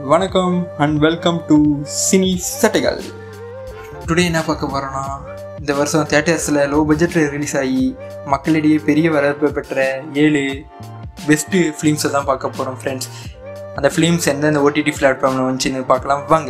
வணக்கம் and welcome to சினி சட்டைகள் டுடே என்ன பார்க்க போகிறோன்னா இந்த வருஷம் தேட்டர்ஸில் லோ பட்ஜெட்டில் ரிலீஸ் ஆகி மக்களிடையே பெரிய வரவேற்பு பெற்ற ஏழு பெஸ்ட்டு ஃபிலிம்ஸை தான் பார்க்க போகிறோம் ஃப்ரெண்ட்ஸ் அந்த ஃபிலிம்ஸ் எந்தெந்த ஓடிடி பிளாட்ஃபார்மில் வந்துச்சுன்னு பார்க்கலாம் வாங்க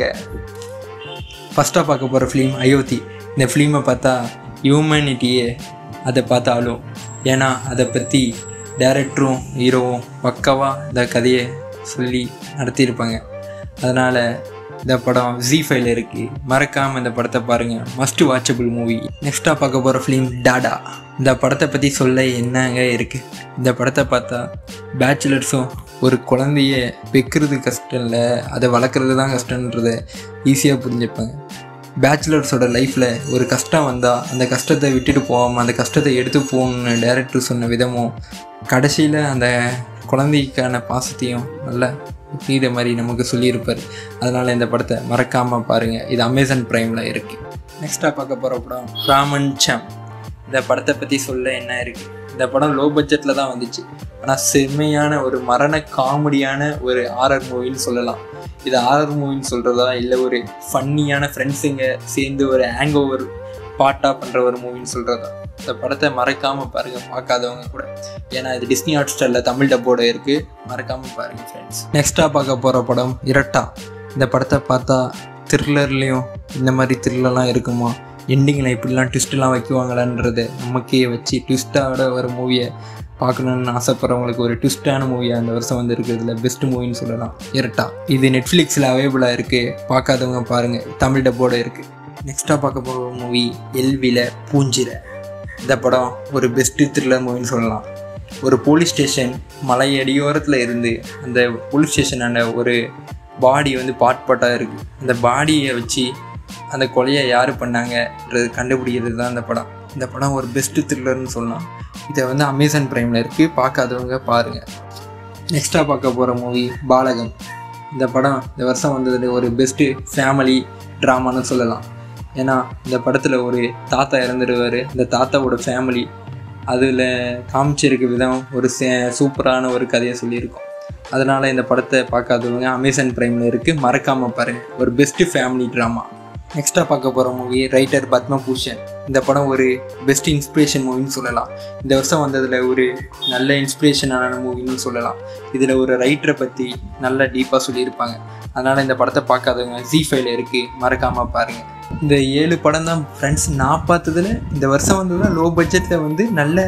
ஃபஸ்ட்டாக பார்க்க போகிற ஃபிலிம் அயோத்தி இந்த ஃபிலிமை பார்த்தா ஹியூமனிட்டியே அதை பார்த்தாலும் ஏன்னா அதை பற்றி டேரக்டரும் ஹீரோவும் பக்காவாக இந்த கதையை சொல்லி நடத்தியிருப்பாங்க அதனால் இந்த படம் ஜி ஃபைவ்ல இருக்குது மறக்காமல் இந்த படத்தை பாருங்கள் மஸ்ட் வாட்சபிள் மூவி நெக்ஸ்ட்டாக பார்க்க போகிற ஃபிலிம் டாடா இந்த படத்தை பற்றி சொல்ல என்னங்க இருக்குது இந்த படத்தை பார்த்தா பேச்சுலர்ஸும் ஒரு குழந்தைய வைக்கிறது கஷ்டம் இல்லை அதை வளர்க்குறது தான் கஷ்டன்றதை ஈஸியாக புரிஞ்சுப்பாங்க பேச்சுலர்ஸோட லைஃப்பில் ஒரு கஷ்டம் வந்தால் அந்த கஷ்டத்தை விட்டுட்டு போகாமல் அந்த கஷ்டத்தை எடுத்து போகணுன்னு டேரக்டர் சொன்ன விதமும் கடைசியில் அந்த குழந்தைக்கான பாசத்தையும் நல்லா நீத மாதிரி நமக்கு சொல்லியிருப்பார் அதனால் இந்த படத்தை மறக்காமல் பாருங்கள் இது அமேசான் ப்ரைமில் இருக்குது நெக்ஸ்ட்டாக பார்க்க போகிற படம் ராமன் சாம் இந்த படத்தை பற்றி சொல்ல என்ன இருக்குது இந்த படம் லோ பட்ஜெட்டில் தான் வந்துச்சு ஆனால் செம்மையான ஒரு மரண காமெடியான ஒரு ஆரர் மூவின்னு சொல்லலாம் இது ஆரர் மூவின்னு சொல்கிறதா இல்லை ஒரு ஃபன்னியான ஃப்ரெண்ட்ஸுங்க சேர்ந்து ஒரு ஹேங் ஓவர் பாட்டாக பண்ணுற ஒரு மூவின்னு சொல்கிறதா இந்த படத்தை மறக்காமல் பாருங்கள் பார்க்காதவங்க கூட ஏன்னா இது டிஸ்னி ஹாட் ஸ்டாரில் தமிழ் டப்போட இருக்குது மறக்காமல் பாருங்கள் ஃப்ரெண்ட்ஸ் நெக்ஸ்ட்டாக பார்க்க போகிற படம் இரட்டா இந்த படத்தை பார்த்தா த்ரில்லர்லேயும் இந்த மாதிரி த்ரில்லர்லாம் இருக்குமா எண்டிங்கில் இப்படிலாம் ட்விஸ்ட்லாம் வைக்குவாங்களான்றதை நமக்கே வச்சு ட்விஸ்ட்டோட ஒரு மூவியை பார்க்கணுன்னு ஆசைப்படுறவங்களுக்கு ஒரு ட்விஸ்டான மூவியாக இந்த வருஷம் வந்து இருக்கிறதுல பெஸ்ட் மூவின்னு சொல்லலாம் இரட்டா இது நெட்ஃப்ளிக்ஸில் அவைலபிளாக இருக்குது பார்க்காதவங்க பாருங்கள் தமிழ் டப்போட இருக்குது நெக்ஸ்ட்டாக பார்க்க போகிற மூவி எல்வில பூஞ்சிர இந்த படம் ஒரு பெஸ்ட்டு த்ரில்லர் மூவின்னு சொல்லலாம் ஒரு போலீஸ் ஸ்டேஷன் மலை அடியோரத்தில் இருந்து அந்த போலீஸ் ஸ்டேஷனான ஒரு பாடி வந்து பாட் பாட்டாக இருக்குது அந்த பாடியை வச்சு அந்த கொலையை யார் பண்ணாங்கன்றது கண்டுபிடிக்கிறது தான் இந்த படம் இந்த படம் ஒரு பெஸ்ட்டு த்ரில்லர்னு சொல்லலாம் இதை வந்து அமேசான் ப்ரைமில் இருக்குது பார்க்காதவங்க பாருங்கள் நெக்ஸ்ட்டாக பார்க்க போகிற மூவி பாலகம் இந்த படம் இந்த வருஷம் வந்ததில் ஒரு பெஸ்ட்டு ஃபேமிலி ட்ராமான்னு சொல்லலாம் ஏன்னா இந்த படத்தில் ஒரு தாத்தா இறந்துடுவார் இந்த தாத்தாவோட ஃபேமிலி அதில் காமிச்சிருக்க விதம் ஒரு சே சூப்பரான ஒரு கதையை சொல்லியிருக்கோம் அதனால் இந்த படத்தை பார்க்காதவங்க அமேசான் ப்ரைமில் இருக்குது மறக்காமல் பாருங்கள் ஒரு பெஸ்ட்டு ஃபேமிலி ட்ராமா நெக்ஸ்ட்டாக பார்க்க போகிற மூவி ரைட்டர் பத்மபூஷன் இந்த படம் ஒரு பெஸ்ட் இன்ஸ்பிரேஷன் மூவின்னு சொல்லலாம் இந்த வருஷம் வந்ததில் ஒரு நல்ல இன்ஸ்பிரேஷனான மூவின்னு சொல்லலாம் இதில் ஒரு ரைட்டரை பற்றி நல்லா டீப்பாக சொல்லியிருப்பாங்க அதனால் இந்த படத்தை பார்க்காதவங்க ஜி ஃபைவ்ல இருக்குது மறக்காமல் பாருங்கள் இந்த ஏழு படம் தான் ஃப்ரெண்ட்ஸ் நான் பார்த்ததில் இந்த வருஷம் வந்ததில் லோ பட்ஜெட்டில் வந்து நல்ல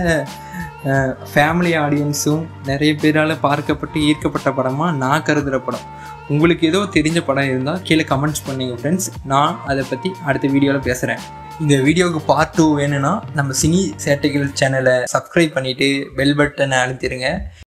ஃபேமிலி ஆடியன்ஸும் நிறைய பேரால் பார்க்கப்பட்டு ஈர்க்கப்பட்ட படமாக நான் கருதுகிற படம் உங்களுக்கு ஏதோ தெரிஞ்ச படம் இருந்தால் கீழே கமெண்ட்ஸ் பண்ணுங்க ஃப்ரெண்ட்ஸ் நான் அதை பற்றி அடுத்த வீடியோவில் பேசுகிறேன் இந்த வீடியோவுக்கு பார்ட் டூ வேணும்னா நம்ம சினி சேட்டைகள் சேனலை சப்ஸ்கிரைப் பண்ணிவிட்டு பெல் பட்டனை அழுத்திடுங்க